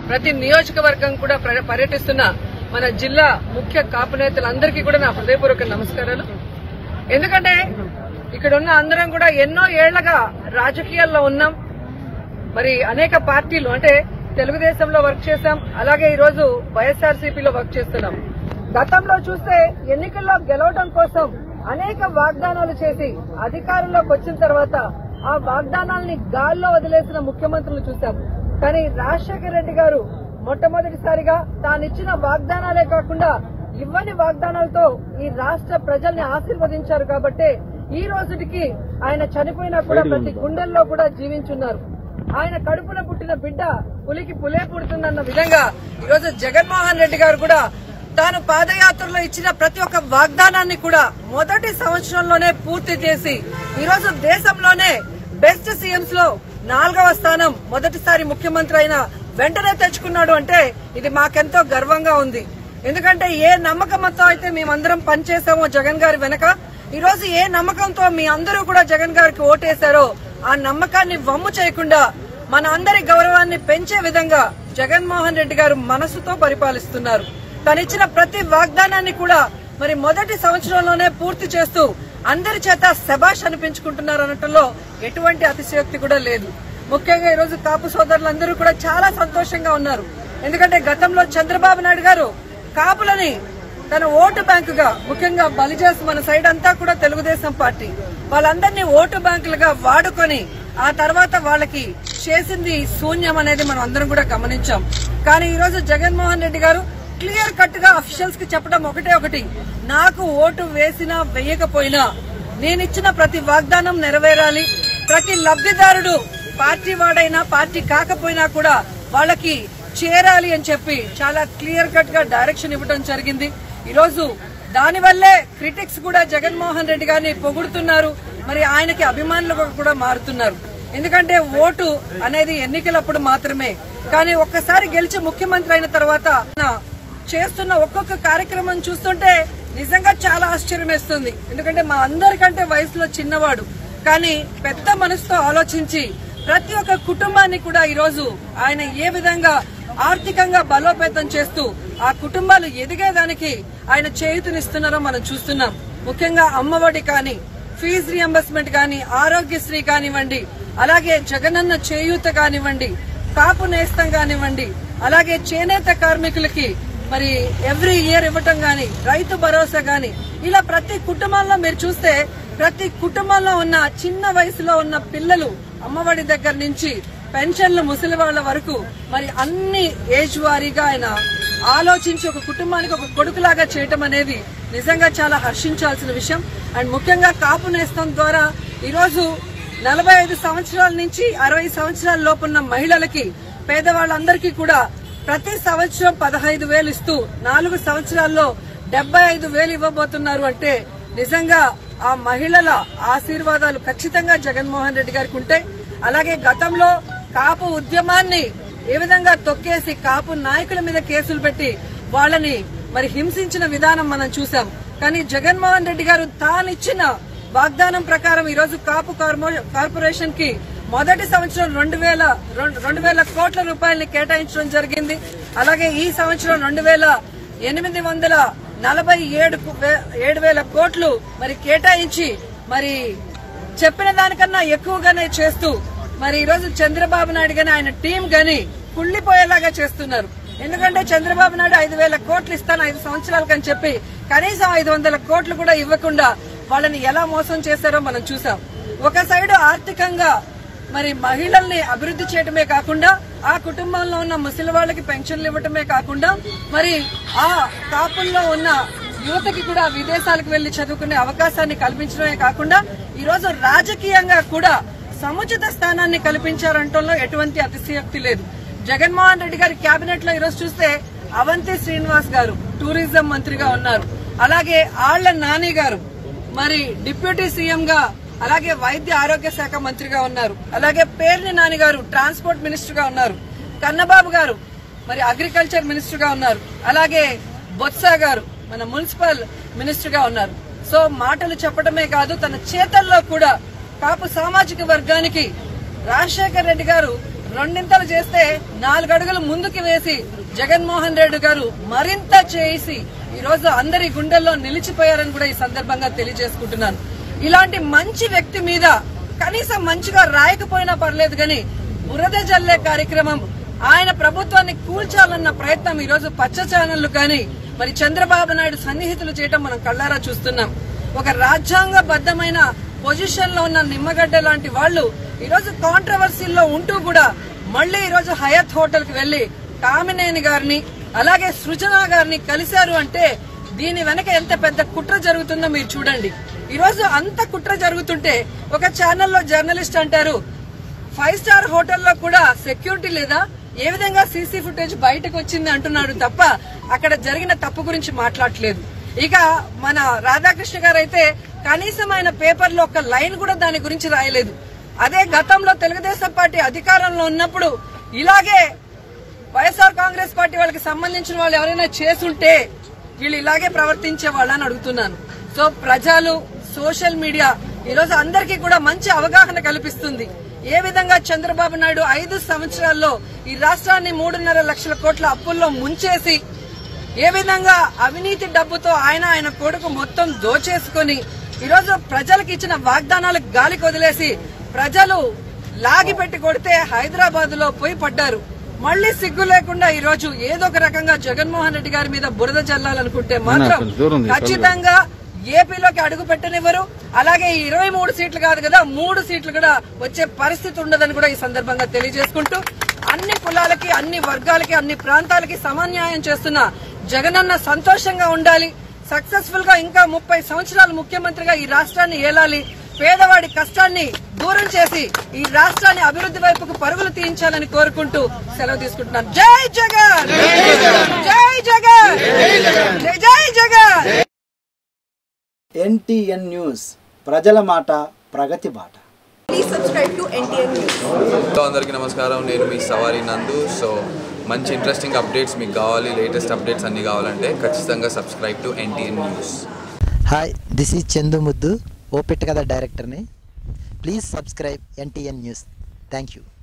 ప్రతి నియోజకవర్గం కూడా ప్ర- పర్యటిస్తున్న మన జిల్లా ముఖ్య కాపు నేతలందరికీ కూడా నా హృదయపూర్వక నమస్కారాలు ఎందుకంటే ఇక్కడ ఉన్న అందరం కూడా ఎన్నో ఏళ్లగా రాజకీయాల్లో ఉన్నాం మరి అనేక పార్టీలు అంటే తెలుగుదేశంలో వర్క్ చేశాం అలాగే ఈ రోజు వైఎస్ఆర్సీపీలో వర్క్ చేస్తున్నాం గతంలో చూస్తే ఎన్నికల్లో గెలవడం కోసం అనేక వాగ్దానాలు చేసి అధికారంలోకి వచ్చిన తర్వాత ఆ వాగ్దానాల్ని గాల్లో వదిలేసిన ముఖ్యమంత్రులు చూశాం కానీ రాజశేఖర రెడ్డి గారు మొట్టమొదటిసారిగా తానిచ్చిన వాగ్దానాలే కాకుండా ఇవ్వని వాగ్దానాలతో ఈ రాష్ట్ర ప్రజల్ని ఆశీర్వదించారు కాబట్టే ఈ రోజుటికి ఆయన చనిపోయినా కూడా ప్రతి గుండెల్లో కూడా జీవించున్నారు ఆయన కడుపున పుట్టిన బిడ్డ పులికి పులే పుడుతుందన్న విధంగా ఈరోజు జగన్మోహన్ రెడ్డి గారు కూడా తాను పాదయాత్రలో ఇచ్చిన ప్రతి ఒక్క వాగ్దానాన్ని కూడా మొదటి సంవత్సరంలోనే పూర్తి చేసి ఈరోజు దేశంలోనే బెస్ట్ సీఎంస్ లో నాలుగవ స్థానం మొదటిసారి ముఖ్యమంత్రి అయిన వెంటనే తెచ్చుకున్నాడు అంటే ఇది మాకెంతో గర్వంగా ఉంది ఎందుకంటే ఏ నమ్మకంతో అయితే మేమందరం పనిచేసామో జగన్ గారి వెనక ఈ రోజు ఏ నమ్మకంతో మీ అందరూ కూడా జగన్ గారికి ఓటేశారో ఆ నమ్మకాన్ని వమ్ము చేయకుండా మన అందరి గౌరవాన్ని పెంచే విధంగా జగన్మోహన్ రెడ్డి గారు మనసుతో పరిపాలిస్తున్నారు తనిచ్చిన ప్రతి వాగ్దానాన్ని కూడా మరి మొదటి సంవత్సరంలోనే పూర్తి చేస్తూ అందరి చేత శబాష్ అనిపించుకుంటున్నారు అనటంలో ఎటువంటి అతిశయోక్తి కూడా లేదు ముఖ్యంగా ఈ రోజు కాపు సోదరులందరూ కూడా చాలా సంతోషంగా ఉన్నారు ఎందుకంటే గతంలో చంద్రబాబు నాయుడు గారు కాపులని తన ఓటు బ్యాంకుగా ముఖ్యంగా బలిజాస్ మన సైడ్ అంతా కూడా తెలుగుదేశం పార్టీ వాళ్ళందరినీ ఓటు బ్యాంకులుగా వాడుకొని ఆ తర్వాత వాళ్ళకి చేసింది శూన్యం అనేది మనం అందరం కూడా గమనించాం కానీ ఈ రోజు జగన్మోహన్ రెడ్డి గారు క్లియర్ కట్ గా అఫీషియల్స్ కి చెప్పడం ఒకటే ఒకటి నాకు ఓటు వేసినా వేయకపోయినా నేనిచ్చిన ప్రతి వాగ్దానం నెరవేరాలి ప్రతి లబ్ధిదారుడు పార్టీ వాడైనా పార్టీ కాకపోయినా కూడా వాళ్ళకి చేరాలి అని చెప్పి చాలా క్లియర్ కట్ గా డైరెక్షన్ ఇవ్వడం జరిగింది ఈరోజు దానివల్లే క్రిటిక్స్ కూడా జగన్మోహన్ రెడ్డి గారిని పొగుడుతున్నారు మరి ఆయనకి అభిమానులుగా కూడా మారుతున్నారు ఎందుకంటే ఓటు అనేది ఎన్నికలప్పుడు మాత్రమే కానీ ఒక్కసారి గెలిచి ముఖ్యమంత్రి అయిన తర్వాత ఆయన చేస్తున్న ఒక్కొక్క కార్యక్రమం చూస్తుంటే నిజంగా చాలా ఆశ్చర్యం వేస్తుంది ఎందుకంటే మా అందరికంటే వయసులో చిన్నవాడు కానీ పెద్ద మనసుతో ఆలోచించి ప్రతి ఒక్క కుటుంబాన్ని కూడా ఈరోజు ఆయన ఏ విధంగా ఆర్థికంగా బలోపేతం చేస్తూ ఆ కుటుంబాలు ఎదిగేదానికి ఆయన చేయుతునిస్తున్నారో మనం చూస్తున్నాం ముఖ్యంగా అమ్మఒడి కానీ ఫీజు రియంబర్స్మెంట్ కానీ ఆరోగ్యశ్రీ కానివ్వండి అలాగే జగనన్న చేయూత కానివ్వండి కాపు నేస్తం కానివ్వండి అలాగే చేనేత కార్మికులకి మరి ఎవ్రీ ఇయర్ ఇవ్వటం గాని రైతు భరోసా గాని ఇలా ప్రతి కుటుంబంలో మీరు చూస్తే ప్రతి కుటుంబంలో ఉన్న చిన్న వయసులో ఉన్న పిల్లలు అమ్మఒడి దగ్గర నుంచి పెన్షన్లు ముసలి వాళ్ళ వరకు మరి అన్ని ఏజ్ వారీగా ఆయన ఆలోచించి ఒక కుటుంబానికి ఒక కొడుకులాగా చేయటం అనేది నిజంగా చాలా హర్షించాల్సిన విషయం అండ్ ముఖ్యంగా కాపు నేస్తం ద్వారా ఈరోజు నలభై ఐదు సంవత్సరాల నుంచి అరవై సంవత్సరాల లోపున్న మహిళలకి పేదవాళ్ళందరికీ కూడా ప్రతి సంవత్సరం పదహైదు వేలు ఇస్తూ నాలుగు సంవత్సరాల్లో డెబ్బై ఐదు వేలు ఇవ్వబోతున్నారు అంటే నిజంగా ఆ మహిళల ఆశీర్వాదాలు ఖచ్చితంగా జగన్మోహన్ రెడ్డి గారికి ఉంటాయి అలాగే గతంలో కాపు ఉద్యమాన్ని ఏ విధంగా తొక్కేసి కాపు నాయకుల మీద కేసులు పెట్టి వాళ్ళని మరి హింసించిన విధానం మనం చూసాం కానీ జగన్మోహన్ రెడ్డి గారు తానిచ్చిన వాగ్దానం ప్రకారం ఈ రోజు కాపు కార్మో- కార్పొరేషన్ కి మొదటి సంవత్సరం రెండు వేల రెండు వేల కోట్ల రూపాయలని కేటాయించడం జరిగింది అలాగే ఈ సంవత్సరం రెండు వేల ఎనిమిది వందల నలభై ఏడు కు- వే- ఏడు వేల కోట్లు మరి కేటాయించి మరి చెప్పిన దానికన్నా ఎక్కువగానే చేస్తూ మరి ఈ రోజు చంద్రబాబు నాయుడు గాని ఆయన టీం గాని కుళ్లిపోయేలాగా చేస్తున్నారు ఎందుకంటే చంద్రబాబు నాయుడు ఐదు వేల కోట్లు ఇస్తాను ఐదు సంవత్సరాలకని చెప్పి కనీసం ఐదు వందల కోట్లు కూడా ఇవ్వకుండా వాళ్ళని ఎలా మోసం చేశారో మనం చూసాం ఒక సైడు ఆర్థికంగా మరి మహిళల్ని అభివృద్ధి చేయటమే కాకుండా ఆ కుటుంబంలో ఉన్న ముసలి వాళ్ళకి పెన్షన్లు ఇవ్వటమే కాకుండా మరి ఆ కాపుల్లో ఉన్న యువతకి కూడా విదేశాలకు వెళ్లి చదువుకునే అవకాశాన్ని కల్పించడమే కాకుండా ఈ రోజు రాజకీయంగా కూడా సముచిత స్థానాన్ని కల్పించారంటంలో ఎటువంటి అతిశయోక్తి లేదు జగన్మోహన్ రెడ్డి గారి కేబినెట్ లో ఈరోజు చూస్తే అవంతి శ్రీనివాస్ గారు టూరిజం మంత్రిగా ఉన్నారు అలాగే ఆళ్ల నాని గారు మరి డిప్యూటీ సీఎం గా అలాగే వైద్య ఆరోగ్య శాఖ మంత్రిగా ఉన్నారు అలాగే పేర్ని నాని గారు ట్రాన్స్పోర్ట్ మినిస్టర్ గా ఉన్నారు కన్నబాబు గారు మరి అగ్రికల్చర్ మినిస్టర్ గా ఉన్నారు అలాగే బొత్స గారు మన మున్సిపల్ మినిస్టర్ గా ఉన్నారు సో మాటలు చెప్పడమే కాదు తన చేతల్లో కూడా కాపు సామాజిక వర్గానికి రాజశేఖర్ రెడ్డి గారు రెండింతలు చేస్తే నాలుగు అడుగులు ముందుకు వేసి జగన్మోహన్ రెడ్డి గారు మరింత చేసి ఈ రోజు అందరి గుండెల్లో నిలిచిపోయారని కూడా ఈ సందర్భంగా తెలియజేసుకుంటున్నాను ఇలాంటి మంచి వ్యక్తి మీద కనీసం మంచిగా రాయకపోయినా పర్లేదు కానీ బురద జల్లే కార్యక్రమం ఆయన ప్రభుత్వాన్ని కూల్చాలన్న ప్రయత్నం ఈ రోజు పచ్చ ఛానళ్లు కానీ మరి చంద్రబాబు నాయుడు సన్నిహితులు చేయటం మనం కళ్ళారా చూస్తున్నాం ఒక రాజ్యాంగబద్దమైన పొజిషన్ లో ఉన్న నిమ్మగడ్డ లాంటి వాళ్ళు ఈ రోజు కాంట్రవర్సీల్లో ఉంటూ కూడా మళ్ళీ ఈ రోజు హయత్ హోటల్ కి వెళ్లి కామినేని గారిని అలాగే సృజన గారిని కలిశారు అంటే దీని వెనక ఎంత పెద్ద కుట్ర జరుగుతుందో మీరు చూడండి ఈ రోజు అంత కుట్ర జరుగుతుంటే ఒక ఛానల్లో జర్నలిస్ట్ అంటారు ఫైవ్ స్టార్ హోటల్లో కూడా సెక్యూరిటీ లేదా ఏ విధంగా సీసీ ఫుటేజ్ బయటకు వచ్చింది అంటున్నాడు తప్ప అక్కడ జరిగిన తప్పు గురించి మాట్లాడట్లేదు ఇక మన రాధాకృష్ణ గారు అయితే కనీసం ఆయన పేపర్లో ఒక లైన్ కూడా దాని గురించి రాయలేదు అదే గతంలో తెలుగుదేశం పార్టీ అధికారంలో ఉన్నప్పుడు ఇలాగే వైఎస్ఆర్ కాంగ్రెస్ పార్టీ వాళ్ళకి సంబంధించిన వాళ్ళు ఎవరైనా చేసుంటే వీళ్ళు ఇలాగే ప్రవర్తించే వాళ్ళని అడుగుతున్నాను సో ప్రజలు సోషల్ మీడియా ఈ రోజు అందరికీ కూడా మంచి అవగాహన కల్పిస్తుంది ఏ విధంగా చంద్రబాబు నాయుడు ఐదు సంవత్సరాల్లో ఈ రాష్ట్రాన్ని మూడున్నర లక్షల కోట్ల అప్పుల్లో ముంచేసి ఏ విధంగా అవినీతి డబ్బుతో ఆయన ఆయన కొడుకు మొత్తం దోచేసుకుని ఈరోజు ప్రజలకు ఇచ్చిన వాగ్దానాలకు గాలికి వదిలేసి ప్రజలు లాగి పెట్టి కొడితే హైదరాబాద్ లో పోయి పడ్డారు మళ్లీ సిగ్గు లేకుండా ఈ రోజు ఏదో ఒక రకంగా జగన్మోహన్ రెడ్డి గారి మీద బురద చల్లాలనుకుంటే మాత్రం ఖచ్చితంగా ఏపీలోకి అడుగు పెట్టనివ్వరు అలాగే ఈ ఇరవై మూడు సీట్లు కాదు కదా మూడు సీట్లు కూడా వచ్చే పరిస్థితి ఉండదని కూడా ఈ సందర్భంగా తెలియజేసుకుంటూ అన్ని కులాలకి అన్ని వర్గాలకి అన్ని ప్రాంతాలకి సమన్యాయం చేస్తున్న జగనన్న సంతోషంగా ఉండాలి సక్సెస్ఫుల్ గా ఇంకా ముప్పై సంవత్సరాలు ముఖ్యమంత్రిగా ఈ రాష్ట్రాన్ని ఏలాలి పేదవాడి కష్టాన్ని దూరం చేసి ఈ రాష్ట్రాన్ని అభివృద్ధి వైపుకు పరుగులు తీయించాలని కోరుకుంటూ సెలవు తీసుకుంటున్నాను జై జగన్ జై జగన్ జై జై జగన్ ఎన్టీఎన్ న్యూస్ ప్రజల మాట ప్రగతి బాట Please subscribe to NTN News. Hello అందరికీ నమస్కారం నేను మీ సవారి నందు సో మంచి ఇంట్రెస్టింగ్ అప్డేట్స్ మీకు కావాలి లేటెస్ట్ అప్డేట్స్ అన్నీ కావాలంటే ఖచ్చితంగా subscribe to NTN news hi this is Chandu Muddu ఓపెట్ కథ డైరెక్టర్ని please subscribe NTN news thank you